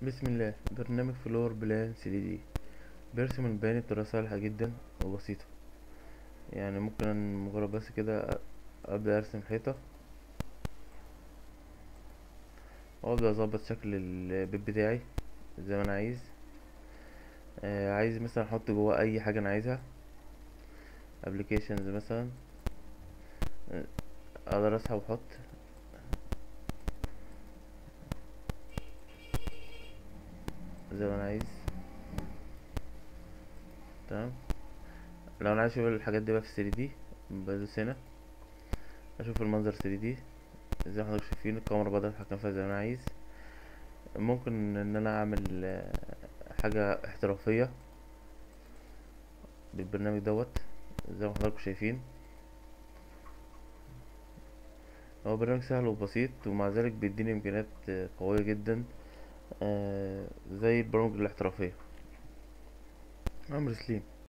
بسم الله برنامج فلور بلان 3 دي بيرسم المباني بطريقة سهلة جدا وبسيطة يعني ممكن مجرد بس كده أ- ابدا ارسم حيطة وابدا اظبط شكل البيت بتاعي زي ما انا عايز آه عايز مثلا احط جوه اي حاجة انا عايزها ابلكيشنز مثلا آه، اقدر اسحب واحط زي ما انا عايز تمام لو انا عايز اشوف الحاجات دي بقى في 3 دي بدوس هنا اشوف المنظر 3 دي زي ما حضرتك شايفين الكاميرا بقدر اتحكم فيها زي ما انا عايز ممكن ان انا اعمل آه، حاجة احترافية بالبرنامج دوت زي ما حضراتكم شايفين هو برنامج سهل وبسيط ومع ذلك بيديني امكانيات آه، قوية جدا آه، زي البرامج الاحترافية عمرو سليم